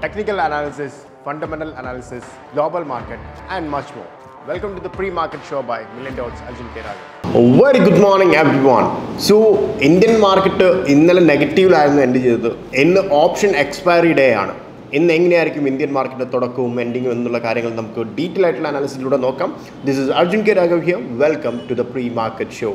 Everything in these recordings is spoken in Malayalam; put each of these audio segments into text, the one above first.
technical analysis, fundamental analysis, global market, and much more. Welcome to the pre-market show by Million Dots Arjun K. Raghav. Very good morning everyone so Indian market ഇന്നലെ നെഗറ്റീവിലായിരുന്നു എൻഡ് ചെയ്തത് ഇന്ന് ഓപ്ഷൻ എക്സ്പയറി ഡേ ആണ് ഇന്ന് എങ്ങനെയായിരിക്കും ഇന്ത്യൻ മാർക്കറ്റിൻ്റെ തുടക്കവും എൻഡിങ്ങും എന്നുള്ള കാര്യങ്ങൾ നമുക്ക് ഡീറ്റെയിൽ ആയിട്ടുള്ള അനാലിസിലൂടെ നോക്കാം this is Arjun K Raghav here welcome to the pre market show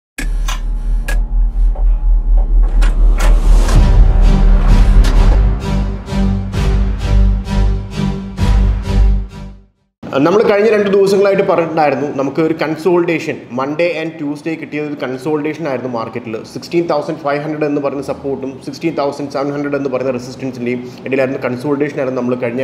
നമ്മൾ കഴിഞ്ഞ രണ്ട് ദിവസങ്ങളായിട്ട് പറഞ്ഞിട്ടുണ്ടായിരുന്നു നമുക്ക് ഒരു കൺസോൾട്ടേഷൻ മൺഡേ ആൻഡ് ട്യൂസ്ഡേ കിട്ടിയത് ഒരു കൺസോൾട്ടേഷൻ ആയിരുന്നു മാർക്കറ്റിൽ സിക്സ്റ്റീൻ തൗസൻഡ് ഫൈവ് ഹൺഡ്രഡ് എന്ന് പറയുന്ന സപ്പോർട്ടും സിക്സ്റ്റീൻ തൗസൻഡ് സെവൻ ഹൺഡ്രഡ് എന്ന് പറയുന്ന റെസിസ്റ്റൻസിൻ്റെയും ഇടയിലായിരുന്നു കൺസോൾട്ടേഷൻ ആയിരുന്നു നമ്മൾ കഴിഞ്ഞ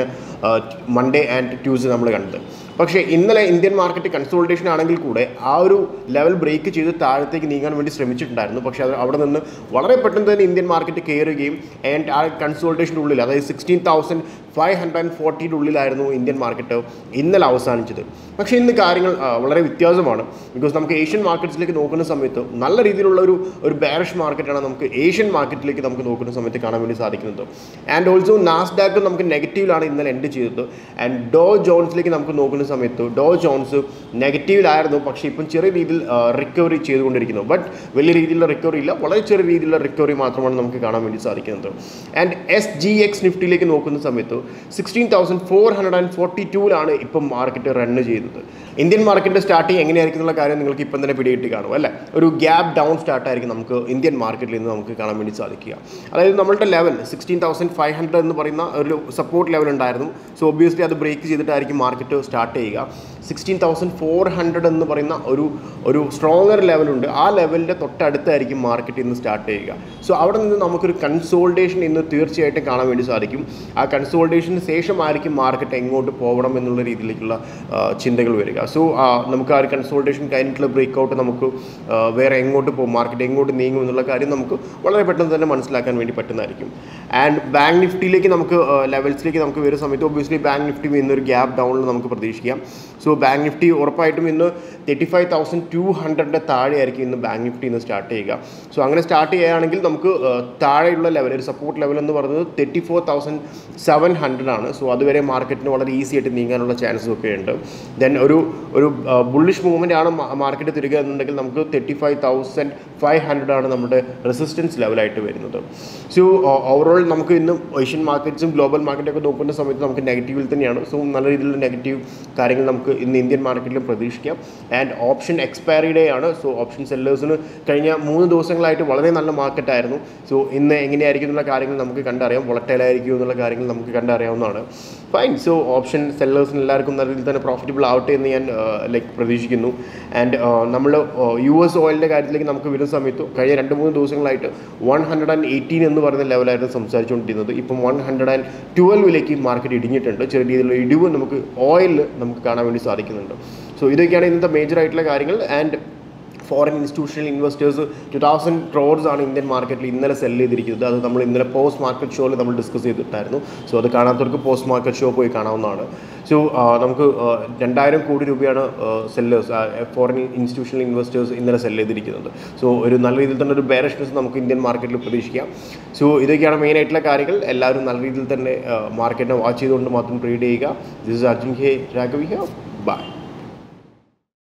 മൺഡേ ആൻഡ് ട്യൂസ്ഡേ നമ്മൾ കണ്ടത് പക്ഷേ ഇന്നലെ ഇന്ത്യൻ മാർക്കറ്റ് കൺസോൾട്ടേഷൻ ആണെങ്കിൽ കൂടെ ആ ഒരു ലെവൽ ബ്രേക്ക് ചെയ്ത് താഴത്തേക്ക് നീങ്ങാൻ വേണ്ടി ശ്രമിച്ചിട്ടുണ്ടായിരുന്നു പക്ഷേ അത് അവിടെ നിന്ന് വളരെ പെട്ടെന്ന് തന്നെ ഇന്ത്യൻ മാർക്കറ്റ് കയറുകയും ആൻഡ് ആ കൺസോൾട്ടേഷൻ്റെ ഉള്ളിൽ അതായത് sixteen thousand five hundred and ഫോർട്ടിയുടെ ഉള്ളിലായിരുന്നു ഇന്ത്യൻ മാർക്കറ്റ് ഇന്നലെ അവസാനിച്ചത് പക്ഷേ ഇന്ന് കാര്യങ്ങൾ ആ, വളരെ വ്യത്യാസമാണ് ബിക്കോസ് നമുക്ക് ഏഷ്യൻ മാർക്കറ്റ്സിലേക്ക് നോക്കുന്ന സമയത്ത് നല്ല രീതിയിലുള്ള ഒരു ഒരു ബാരിഷ് മാർക്കറ്റാണ് നമുക്ക് ഏഷ്യൻ മാർക്കറ്റിലേക്ക് നമുക്ക് നോക്കുന്ന സമയത്ത് കാണാൻ വേണ്ടി സാധിക്കുന്നത് ആൻഡ് ഓൾസോ നാസ്ഡാക്ക് നമുക്ക് നെഗറ്റീവിലാണ് ഇന്നലെ എൻഡ് ചെയ്തത് ആൻഡ് ഡോ ജോൺസിലേക്ക് നമുക്ക് നോക്കുന്ന സമയത്ത് ഡോ ജോൺസ് നെഗറ്റീവിലായിരുന്നു പക്ഷേ ഇപ്പം ചെറിയ രീതിയിൽ റിക്കവറി ചെയ്തുകൊണ്ടിരിക്കുന്നു ബട്ട് വലിയ രീതിയിലുള്ള റിക്കവറി ഇല്ല വളരെ ചെറിയ രീതിയിലുള്ള റിക്കവറി മാത്രമാണ് നമുക്ക് കാണാൻ വേണ്ടി സാധിക്കുന്നത് ആൻഡ് എസ് ജി എക്സ് നിഫ്റ്റിയിലേക്ക് നോക്കുന്ന സമയത്ത് sixteen thousand four hundred and forty ടൂവിലാണ് ഇപ്പം മാർക്കറ്റ് റൺ ചെയ്യുന്നത് ഇന്ത്യൻ മാർക്കറ്റിൻ്റെ സ്റ്റാർട്ടിങ് എങ്ങനെയായിരിക്കും എന്നുള്ള കാര്യം നിങ്ങൾക്ക് ഇപ്പം തന്നെ പിടികിട്ടി കാണും അല്ലേ ഒരു ഗ്യാപ്പ് ഡൗൺ സ്റ്റാർട്ടായിരിക്കും നമുക്ക് ഇന്ത്യൻ മാർക്കറ്റിൽ നിന്ന് നമുക്ക് കാണാൻ വേണ്ടി സാധിക്കുക അതായത് നമ്മളുടെ level sixteen thousand five hundred എന്ന് പറയുന്ന ഒരു സപ്പോർട്ട് ലെവൽ ഉണ്ടായിരുന്നു സോ ഒബ്വിയസ്ലി അത് ബ്രേക്ക് ചെയ്തിട്ടായിരിക്കും മാർക്കറ്റ് സ്റ്റാർട്ട് ചെയ്യുക സിക്സ്റ്റീൻ തൗസൻഡ് ഫോർ ഹൺഡ്രഡ് എന്ന് പറയുന്ന ഒരു ഒരു സ്ട്രോങ്ങർ ലെവലുണ്ട് ആ ലെവലിൻ്റെ തൊട്ടടുത്തായിരിക്കും മാർക്കറ്റ് ഇന്ന് സ്റ്റാർട്ട് ചെയ്യുക സോ അവിടെ നിന്ന് നമുക്കൊരു കൺസോൾട്ടേഷൻ ഇന്ന് തീർച്ചയായിട്ടും കാണാൻ വേണ്ടി സാധിക്കും ആ കൺസോൾട്ടേഷന് ശേഷമായിരിക്കും മാർക്കറ്റ് എങ്ങോട്ട് പോകണം എന്നുള്ള രീതിയിലേക്കുള്ള ആ, ചിന്തകൾ വരിക സോ നമുക്ക് ആ ഒരു കൺസോൾട്ടേഷൻ കഴിഞ്ഞിട്ടുള്ള ബ്രേക്ക് ഔട്ട് നമുക്ക് ആ, വേറെ എങ്ങോട്ട് പോകും മാർക്കറ്റ് എങ്ങോട്ട് നീങ്ങും എന്നുള്ള കാര്യം നമുക്ക് വളരെ പെട്ടെന്ന് തന്നെ മനസ്സിലാക്കാൻ വേണ്ടി പറ്റുന്നതായിരിക്കും ആൻഡ് ബാങ്ക് നിഫ്റ്റിയിലേക്ക് നമുക്ക് ലെവൽസിലേക്ക് നമുക്ക് വരുന്ന സമയത്ത് ഒബ്വിയസ്ലി ബാങ്ക് നിഫ്റ്റി ഇന്നൊരു ഗ്യാപ്പ് ഡൗണിൽ നമുക്ക് പ്രതീക്ഷിക്കാം സോ ബാങ്ക് നിഫ്റ്റി ഉറപ്പായിട്ടും ഇന്ന് തേർട്ടി ഫൈവ് തൗസൻഡ് ടു ഹൺഡ്രഡിൻ്റെ താഴെയായിരിക്കും ഇന്ന് ബാങ്ക് നിഫ്റ്റി ഇന്ന് സ്റ്റാർട്ട് ചെയ്യുക സോ അങ്ങനെ സ്റ്റാർട്ട് ചെയ്യുകയാണെങ്കിൽ നമുക്ക് ആ, താഴെയുള്ള ലെവൽ ഒരു സപ്പോർട്ട് ലെവൽ എന്ന് പറയുന്നത് thirty four thousand seven hundred ആണ് സോ അതുവരെ മാർക്കറ്റിന് വളരെ ഈസി ആയിട്ട് നീങ്ങാനുള്ള ചാൻസസ് ഒക്കെ ഉണ്ട് ദെൻ ഒരു ഒരു ബുള്ളിഷ് മൂവ്മെൻ്റ് ആണ് മാർക്കറ്റ് തിരിക എന്നുണ്ടെങ്കിൽ നമുക്ക് thirty five thousand five hundred ആണ് നമ്മുടെ റെസിസ്റ്റൻസ് ലെവലായിട്ട് വരുന്നത് സോ ഓവറോൾ നമുക്ക് ഇന്ന് ഏഷ്യൻ മാർക്കറ്റ്സും ഗ്ലോബൽ മാർക്കറ്റൊക്കെ നോക്കുന്ന സമയത്ത് നമുക്ക് നെഗറ്റീവിൽ തന്നെയാണ് സോ നല്ല രീതിയിലുള്ള നെഗറ്റീവ് കാര്യങ്ങൾ നമുക്ക് ഇന്ന് ഇന്ത്യൻ മാർക്കറ്റിലും പ്രതീക്ഷിക്കാം ആൻഡ് ഓപ്ഷൻ എക്സ്പയറി ഡേ ആണ് സോ ഓപ്ഷൻ സെല്ലേഴ്സിന് കഴിഞ്ഞ മൂന്ന് ദിവസങ്ങളായിട്ട് വളരെ നല്ല മാർക്കറ്റായിരുന്നു സോ ഇന്ന് എങ്ങനെയായിരിക്കും എന്നുള്ള കാര്യങ്ങൾ നമുക്ക് കണ്ടറിയാം വോളറ്റൈൽ ആയിരിക്കും എന്നുള്ള കാര്യങ്ങൾ നമുക്ക് കണ്ടറിയാവുന്നതാണ് ഫൈൻ സോ ഓപ്ഷൻ സെല്ലേഴ്സിന് എല്ലാവർക്കും നല്ല രീതിയിൽ തന്നെ പ്രോഫിറ്റബിൾ ആവട്ടെ എന്ന് ഞാൻ ലൈക്ക് പ്രതീക്ഷിക്കുന്നു ആൻഡ് നമ്മൾ യു എസ് ഓയിലിൻ്റെ കാര്യത്തിലേക്ക് നമുക്ക് വരുന്ന സമയത്ത് കഴിഞ്ഞ രണ്ട് മൂന്ന് ദിവസങ്ങളായിട്ട് വൺ ഹൺഡ്രഡ് ആൻഡ് എയ്റ്റീൻ എന്ന് പറയുന്ന ലെവലായിരുന്നു സംസാരിച്ചുകൊണ്ടിരുന്നത് ഇപ്പം വൺ ഹൺഡ്രഡ് ആൻഡ് ട്വൽവിലേക്ക് മാർക്കറ്റ് ഇടിഞ്ഞിട്ടുണ്ട് ചെറിയ രീതിയിലുള്ള ഇടിവ് നമുക്ക് ഓയിലിൽ നമുക്ക് കാണാൻ വേണ്ടി സാധിക്കുന്നുണ്ട് സോ ഇതൊക്കെയാണ് ഇന്നത്തെ മേജർ ആയിട്ടുള്ള കാര്യങ്ങൾ and foreign institutional investors two thousand crores ആണ് ഇന്ത്യൻ മാർക്കറ്റിൽ ഇന്നലെ സെൽ ചെയ്തിരിക്കുന്നത് അത് നമ്മൾ ഇന്നലെ പോസ്റ്റ് മാർക്കറ്റ് ഷോയിൽ നമ്മൾ ഡിസ്കസ് ചെയ്തിട്ടായിരുന്നു സോ അത് കാണാത്തവർക്ക് പോസ്റ്റ് മാർക്കറ്റ് ഷോ പോയി കാണാവുന്നതാണ് സോ നമുക്ക് ആ, രണ്ടായിരം കോടി രൂപയാണ് സെല്ലേഴ്സ് ഫോറിൻ ഇൻസ്റ്റിറ്റ്യൂഷണൽ ഇൻവെസ്റ്റേഴ്സ് ഇന്നലെ സെൽ ചെയ്തിരിക്കുന്നത് സോ ഒരു നല്ല രീതിയിൽ തന്നെ ഒരു ബെയറിഷ്നെസ് നമുക്ക് ഇന്ത്യൻ മാർക്കറ്റിൽ പ്രതീക്ഷിക്കാം സോ ഇതൊക്കെയാണ് മെയിൻ ആയിട്ടുള്ള കാര്യങ്ങൾ എല്ലാവരും നല്ല രീതിയിൽ തന്നെ മാർക്കറ്റിനെ വാച്ച് ചെയ്തുകൊണ്ട് മാത്രം ട്രേഡ് ചെയ്യുക ദിസ് ഇസ് അർജുൻ ഹെ രാഘവി ബൈ